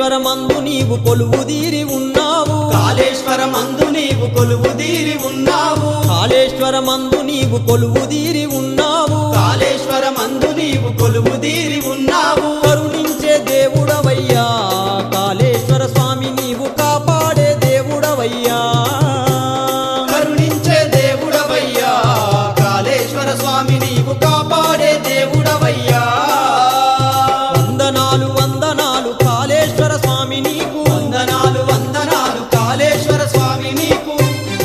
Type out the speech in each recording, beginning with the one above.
కాళేశ్వరమందు నీవు కొలువుదీరి ఉన్నావు కాళేశ్వరమందు నీవు కొలువుదీరి ఉన్నావు కాళేశ్వరమందు నీవు కొలువుదీరి ఉన్నావు కాళేశ్వరమందు నీవు కొలువుదీరి ఉన్నావు కరుణించే దేవుడవయ్యా కాళేశ్వర స్వామి నీవు కాపాడే దేవుడవయ్యా కరుణించే దేవుడవయ్యా కాళేశ్వర స్వామి నీవు కాపాడే దేవుడవయ్యా వందనాలు వందనాలు కాళేశ్వర స్వామి నీకు వందనాలు వందనాలు కాళేశ్వర స్వామి నీకు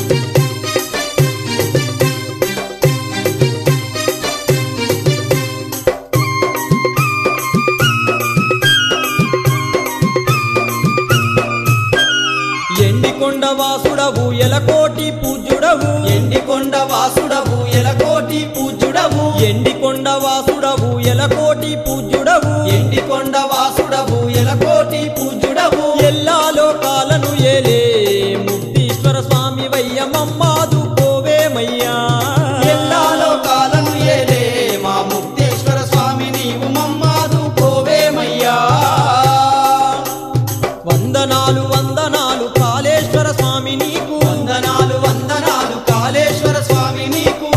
ఎండికొండ వాసుడవు ఎలకోటి పూజ్యుడవు ఎండికొండ వాసుడవు ఎలకోటి పూజ్యుడవు ఎండికొండ వాసుడవు ఎలకోటి పూజ్యుడవు ఎండికొండ వాసుడవు ఎలకోటి పూజ్యుడవు ఎల్లా లోకాలను ఏలే ముక్తీశ్వర స్వామి వయ్య మమ్మాదు కోవేమయ్యా ఎల్లా లోకాలను ఏలే మా ముక్తేశ్వర స్వామి నీవు మమ్మాదు కోవేమయ్యా వందనాలు వందనాలు కాళేశ్వర స్వామి నీకు వందనాలు వందనాలు కాళేశ్వర స్వామి నీకు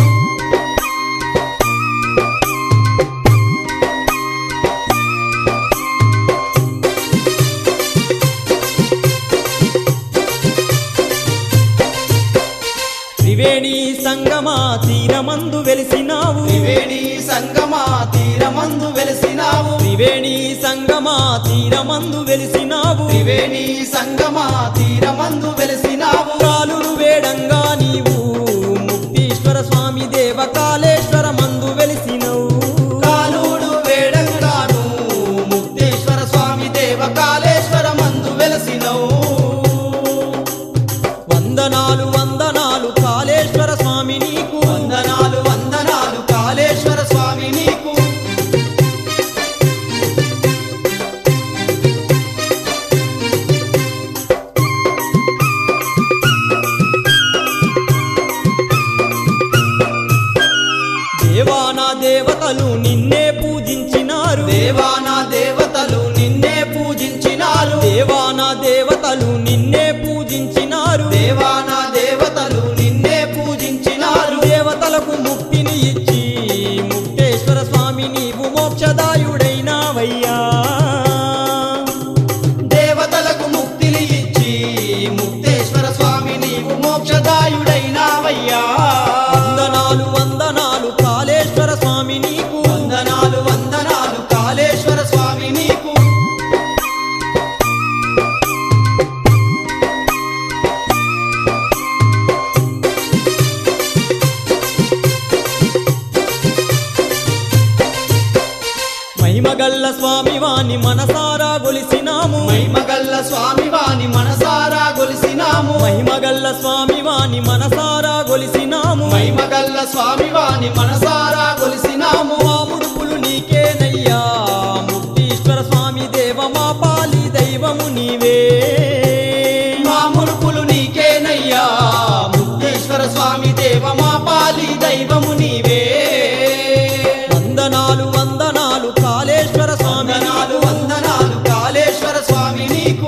త్రివేణి సంగమా తీరమందు వెలిసినావు త్రివేణి సంగమా తీరమందు వెలిసినావు త్రివేణి సంగమా తీరమందు వెలిసినావు త్రివేణి సంగమా తీరమందు వెలిసినావు కాలురు వేడంగా నీవు ముక్తీశ్వర స్వామి దేవ కాళేశ్వర మందు వెలిసినవు కాలుడు వేడంగాను ముక్తేశ్వర స్వామి దేవ కాళేశ్వర మందు వెలసినవు వందనాలు వందనాలు కాళేశ్వర స్వామి నీకు వందనాలు వందనాలు కాళేశ్వర స్వామి నీకు దేవానా దేవతలు నిన్నే పూజించినారు దేవానా దేవతలు నిన్నే పూజించినారు దేవానా దేవతలు నిన్నే పూజించినారు దేవానా దేవతలు నిన్నే పూజించినారు దేవతలకు ముక్తిని ఇచ్చి ముక్తేశ్వర స్వామి నీవు మోక్షదాయుడైనావయ్యా దేవతలకు ముక్తిని ఇచ్చి ముక్తేశ్వర స్వామి నీవు మోక్షదాయుడైనావయ్యా వందనాలు వందనాలు కాళేశ్వర స్వామి నీకు వందనాలు వందనాలు కాళేశ్వర స్వామి నీకు మహిమగల్ల స్వామి వాణి మనసారా గొలిసినాము మహిమగల్ల స్వామి వాని మనసారా గొలిసినాము మహిమగల్ల స్వామి వాణి మనసారా గొలిసినాము మహిమగల్ల స్వామి వాని మనసారా గొలిసినాము మా ముడుపులు నీకేనయ్యా ముక్తీశ్వర స్వామి దేవ మా పాలి దైవము నీవే మా ముడుపులు నీకేనయ్యా ముక్తేశ్వర స్వామి దేవ మా పాలి దైవము నీవే వందనాలు వందనాలు కాళేశ్వర స్వామి వందనాలు వందనాలు కాళేశ్వర స్వామి నీకు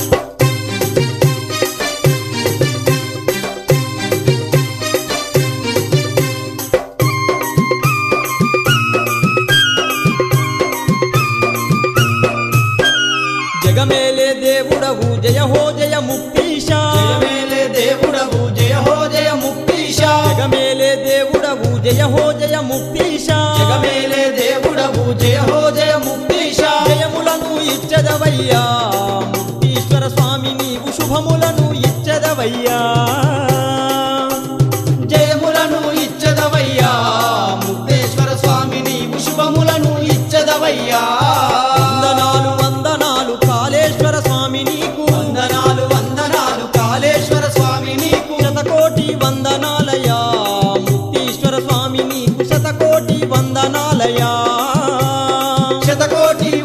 జగమేలే దేవుడవు జయ హో జయ ముక్తీశ జయమేలే దేవుడవు జయ హో జయ ముక్తీశ జగమేలే దేవుడవు జయ హో జయ ముక్తీశ జగమేలే దేవుడవు జయ హో జయ ముక్తీశ జయములను ఇచ్చదవయ్యా ముక్తీశ్వర స్వామి నీవు శుభములను ఇచ్చదవయ్యా జయములను ఇచ్చదవయ్యా ముక్తేశ్వర స్వామి నీవు శుభములను ఇచ్చదవయ్యా వందనాలు వందనాలు కాళేశ్వర స్వామి నీకు వందనాలు వందనాలు కాళేశ్వర స్వామి నీకు శతకోటి వందనాలయా ముక్తీశ్వర స్వామి నీకు శతకోటి వందనాలయా శతకోటి